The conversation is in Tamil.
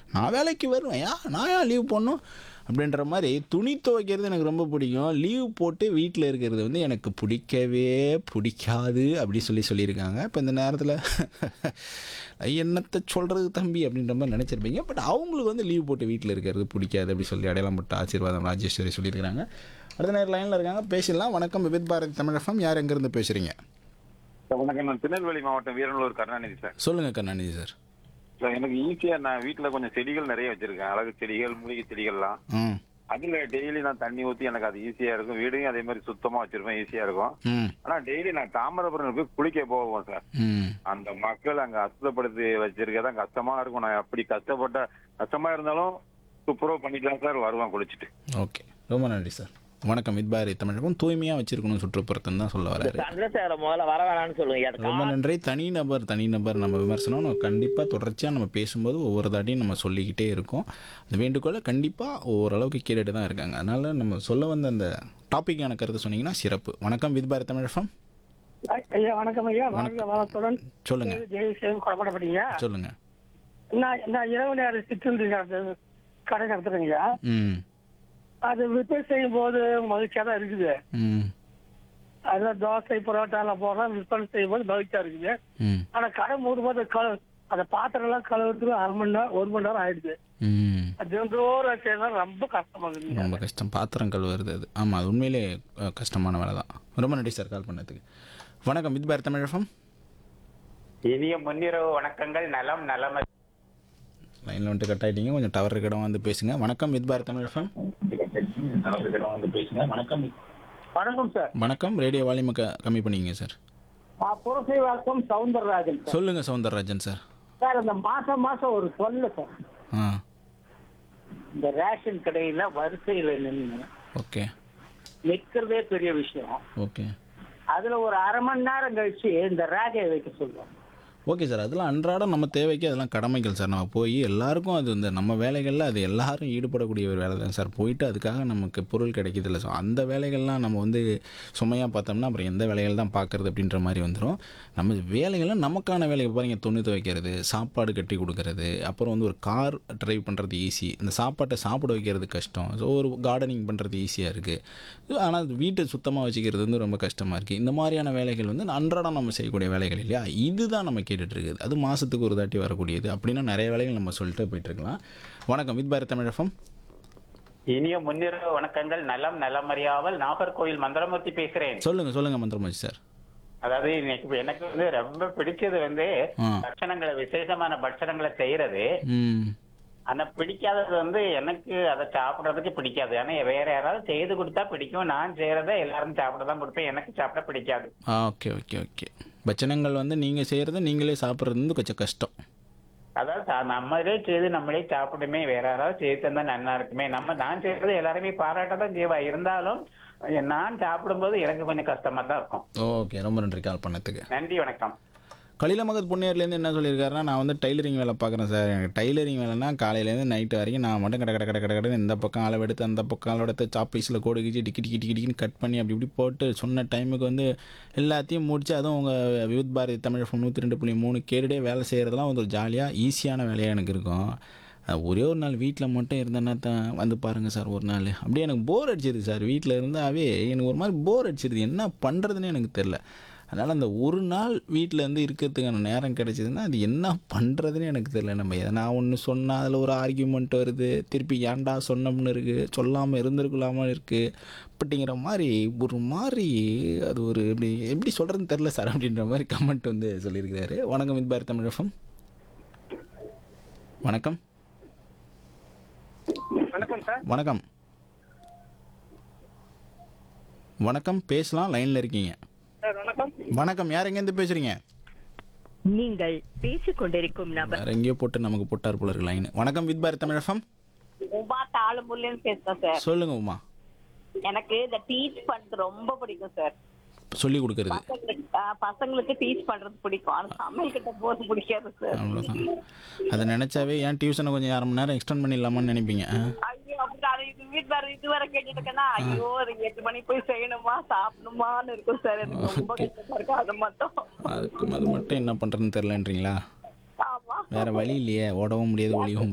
நான் வேலைக்கு வருவேன் யா நான் ஏன் லீவ் போடணும் அப்படின்ற மாதிரி துணி துவைக்கிறது எனக்கு ரொம்ப பிடிக்கும் லீவ் போட்டு வீட்டில் இருக்கிறது வந்து எனக்கு பிடிக்கவே பிடிக்காது அப்படி சொல்லி சொல்லியிருக்காங்க இப்போ இந்த நேரத்தில் என்னத்தை சொல்கிறது தம்பி அப்படின்ற மாதிரி நினச்சிருப்பீங்க பட் அவங்களுக்கு வந்து லீவ் போட்டு வீட்டில் இருக்கிறது பிடிக்காது அப்படி சொல்லி அடையாளம் பட்டு ஆசீர்வாதம் ராஜேஸ்வரி சொல்லியிருக்கிறாங்க அடுத்த நேரம் லைனில் இருக்காங்க பேசிடலாம் வணக்கம் விபித் பாரதி தமிழகம் யார் எங்கேருந்து பேசுகிறீங்க சார், வணக்கம் நான் திருநெல்வேலி மாவட்டம் வீரநல்லூர் கருணாநிதி சார் சொல்லுங்கள் கருணாநிதி சார் சார் எனக்கு ஈஸியா நான் வீட்டுல கொஞ்சம் செடிகள் நிறைய வச்சிருக்கேன் அழகு செடிகள் மூலிகை செடிகள்லாம் ம் அதுல டெய்லி நான் தண்ணி ஊத்தி எனக்கு அது ஈஸியா இருக்கும் வீடையும் அதே மாதிரி சுத்தமா வச்சிருப்பேன் ஈஸியா இருக்கும் ம் ஆனா டெய்லி நான் தாமிரபரணம் போய் குளிக்க போவோம் சார் ம் அந்த மக்கள் அங்க அசுத்தப்படுத்தி வச்சிருக்கதான் கஷ்டமா இருக்கும் நான் அப்படி கஷ்டப்பட்ட கஷ்டமா இருந்தாலும் துப்புரவு பண்ணிக்கலாம் சார் வருவேன் குளிச்சுட்டு ஓகே ரொம்ப நன்றி சார் வணக்கம் வித்பாரி தமிழகம் தூய்மையாக வச்சிருக்கணும் சுற்றுப்புறத்துன்னு தான் சொல்ல வராரு சந்திரசேகர முதல்ல வர வேணாம்னு சொல்லுங்க எனக்கு ரொம்ப நன்றி தனிநபர் தனிநபர் நம்ம விமர்சனம் நம்ம கண்டிப்பாக தொடர்ச்சியாக நம்ம பேசும்போது ஒவ்வொரு தாட்டியும் நம்ம சொல்லிக்கிட்டே இருக்கோம் அந்த வேண்டுகோளை கண்டிப்பாக ஓரளவுக்கு கேட்டுட்டு தான் இருக்காங்க அதனால் நம்ம சொல்ல வந்த அந்த டாப்பிக்கான கருத்து சொன்னீங்கன்னா சிறப்பு வணக்கம் வித்பாரி தமிழகம் ஐயா வணக்கம் ஐயா வாழ்க வளத்துடன் சொல்லுங்கள் ஜெயசேவன் கொடப்படப்பட்டீங்க சொல்லுங்கள் நான் நான் இரவு நேர சிற்றுண்டி நடத்து- கடை நடத்துறேங்க ஐயா ம் அது விற்பனை செய்யும் போது மகிழ்ச்சியா தான் இருக்குது ம் அதுல தோசை பரோட்டா எல்லாம் போடுறோம் விற்பனை செய்யும் போது மகிழ்ச்சியா இருக்குது ம் ஆனா கடை மூடும் போது கழு அந்த பாத்திரம் எல்லாம் கழுவுறதுக்கு அரை மணி நேரம் ஒரு மணி நேரம் ஆயிடுது ம் அது தினந்தோறும் செய்யறது ரொம்ப கஷ்டமாகுதுங்க ரொம்ப கஷ்டம் பாத்திரம் கழுவுறது அது ஆமாம் அது உண்மையிலே அஹ், கஷ்டமான வேலை தான் ரொம்ப நன்றி சார் கால் பண்ணதுக்கு வணக்கம் வித்பாரி தமிழகம் இனிய முன்னிரவு வணக்கங்கள் நலம் நலம் லைனில் வந்துட்டு கட் ஆகிட்டீங்க கொஞ்சம் டவர் இடம் வந்து பேசுங்க வணக்கம் வித்பாரி தமிழகம் வணக்கம் சார் வணக்கம் ரேடியோ வால்யூமை க கம்மி பண்ணிக்கங்க சார் புரசை வாக்கம் சவுந்தரராஜன் சொல்லுங்கள் சவுந்தரராஜன் சார் சார் அந்த மாசம் மாசம் ஒரு சொல்ல சார் ஆ இந்த ரேஷன் கடையில வரிசையில நின்று ஓகே நிக்கிறதே பெரிய விஷயம் ஓகே அதுல ஒரு அரை மணி நேரம் கழிச்சு இந்த ரேகையை வைக்க சொல்லுவோம் ஓகே சார் அதெல்லாம் அன்றாடம் நம்ம தேவைக்கு அதெல்லாம் கடமைகள் சார் நம்ம போய் எல்லாருக்கும் அது இந்த நம்ம வேலைகளில் அது எல்லாரும் ஈடுபடக்கூடிய ஒரு வேலை தான் சார் போயிட்டு அதுக்காக நமக்கு பொருள் கிடைக்கிறதில்ல ஸோ அந்த வேலைகள்லாம் நம்ம வந்து சுமையாக பார்த்தோம்னா அப்புறம் எந்த வேலைகள் தான் பார்க்குறது அப்படின்ற மாதிரி வந்துடும் நம்ம வேலைகள்லாம் நமக்கான வேலைகள் பாருங்க துணி துவைக்கிறது சாப்பாடு கட்டி கொடுக்கறது அப்புறம் வந்து ஒரு கார் டிரைவ் பண்ணுறது ஈஸி இந்த சாப்பாட்டை சாப்பிட வைக்கிறது கஷ்டம் ஸோ ஒரு கார்டனிங் பண்ணுறது ஈஸியாக இருக்குது ஆனால் வீட்டை சுத்தமாக வச்சுக்கிறது வந்து ரொம்ப கஷ்டமாக இருக்குது இந்த மாதிரியான வேலைகள் வந்து அன்றாடம் நம்ம செய்யக்கூடிய வேலைகள் இல்லையா இதுதான் நம்ம கேட்டுட்டு இருக்குது அது மாதத்துக்கு ஒரு தாட்டி வரக்கூடியது அப்படின்னா நிறைய வேலைகள் நம்ம சொல்லிட்டு போயிட்டுருக்கலாம் வணக்கம் வித் பாரத் தமிழகம் இனிய முன்னிரவு வணக்கங்கள் நலம் நலமறியாமல் நாகர்கோயில் மந்திரமூர்த்தி பேசுறேன் சொல்லுங்கள் சொல்லுங்கள் மந்திரமாச்சு சார் அதாவது இன்னைக்கு எனக்கு வந்து ரொம்ப பிடிச்சது வந்து ஆ. பட்சணங்களை விசேஷமான பட்சணங்களை செய்யறது ம் ஆனா பிடிக்காதது வந்து எனக்கு அதை சாப்பிடுறதுக்கு பிடிக்காது ஆனா வேற யாராவது செய்து கொடுத்தா பிடிக்கும் நான் செய்யறத எல்லாரும் சாப்பிட தான் கொடுப்பேன் எனக்கு சாப்பிட பிடிக்காது ஆ ஓகே ஓகே ஓகே பட்சணங்கள் வந்து நீங்கள் செய்கிறத நீங்களே சாப்பிட்றது வந்து கொஞ்சம் கஷ்டம் அதாவது சா- நம்மளே செய்து நம்மளே சாப்பிடுமே வேற யாராவது செய்து தந்தா நல்லா இருக்குமே நம்ம நான் செய்யறது எல்லாருமே பாராட்ட தான் செய்வா இருந்தாலும் நான் சாப்பிடும்போது எனக்கு கொஞ்சம் கஷ்டமா தான் இருக்கும் ஓகே ரொம்ப நன்றி கால் பண்ணதுக்கு நன்றி வணக்கம் கலில மகத் புண்ணியர்லேருந்து என்ன சொல்லியிருக்காருன்னா நான் வந்து டைலரிங் வேலை பார்க்குறேன் சார் எனக்கு டைலரிங் வேலைனா காலையிலேருந்து நைட்டு வரைக்கும் நான் மட்டும் கடை கடை கடை கடை கடை இந்த பக்கம் அளவெடுத்து அந்த பக்கம் அளவெடுத்து சாப்பீஸில் கோடு கிச்சு டிக்கி டிக்கி டிக்கி டிக்கின்னு கட் பண்ணி அப்படி இப்படி போட்டு சொன்ன டைமுக்கு வந்து எல்லாத்தையும் முடிச்சு அதுவும் உங்கள் வித் பாரதி தமிழ் நூற்றி ரெண்டு புள்ளி மூணு கேடுடே வேலை செய்கிறதுலாம் வந்து ஒரு ஜாலியாக ஈஸியான வேலையாக எனக்கு இருக்கும் அஹ் ஒரே ஒரு நாள் வீட்டில் மட்டும் இருந்தேன்னா தான் வந்து பாருங்கள் சார் ஒரு நாள் அப்படியே எனக்கு போர் அடிச்சிருது சார் வீட்டில் இருந்தாவே எனக்கு ஒரு மாதிரி போர் அடிச்சிருது என்ன பண்ணுறதுன்னு எனக்கு தெரில அதனால் அந்த ஒரு நாள் வீட்டில் இருந்து இருக்கிறதுக்கான நேரம் கிடைச்சதுன்னா அது என்ன பண்ணுறதுன்னு எனக்கு தெரியல நம்ம எதனா ஒன்று சொன்னால் அதில் ஒரு ஆர்கியூமெண்ட் வருது திருப்பி ஏன்டா சொன்னோம்னு இருக்குது சொல்லாமல் இருந்திருக்கலாமல் இருக்குது அப்படிங்கிற மாதிரி ஒரு மாதிரி அது ஒரு எப்படி எப்படி சொல்கிறதுன்னு தெரில சார் அப்படின்ற மாதிரி கமெண்ட் வந்து சொல்லியிருக்கிறாரு வணக்கம் இது பார் தமிழகம் வணக்கம் வணக்கம் சார் வணக்கம் வணக்கம் பேசலாம் லைனில் இருக்கீங்க சார் வணக்கம் வணக்கம் யார் எங்கேருந்து பேசுகிறீங்க நீங்கள் பேசிக் கொண்டிருக்கும் நபர் வேற எங்கேயோ போட்டு நமக்கு போட்டார் போல இருக்கு லைன் வணக்கம் வித் பாரத் தமிழகம் உமா தாளமுல்லுன்னு பேசுறேன் சார் சொல்லுங்க உமா எனக்கு இந்த டீச் பண்றது ரொம்ப பிடிக்கும் சார் சொல்லி கொடுக்கறது பசங்களுக்கு ஆ, பசங்களுக்கு டீச் பண்றது பிடிக்கும் ஆனா சமையல் கிட்ட போது பிடிக்காது சார் அவ்வளோதான் அதை நினச்சாவே ஏன் டியூஷனை கொஞ்சம் அரை மணி நேரம் எக்ஸ்டெண்ட் பண்ணிடலாமான்னு நினைப்பீங்க ஆ? ஐயோ அப்படி அது இது வீட்டுல இது வரை கேட்டுட்டு இருக்கேன்னா ஐயோ அது எட்டு மணிக்கு போய் செய்யணுமா சாப்பிடணுமான்னு இருக்கும் சார் எனக்கு ரொம்ப கஷ்டமா இருக்கு அது மட்டும் அதுக்கு அது மட்டும் என்ன பண்ணுறதுன்னு தெரிலன்றீங்களா ஆமா வேற வழி இல்லையே ஓடவும் முடியாது ஒளியவும்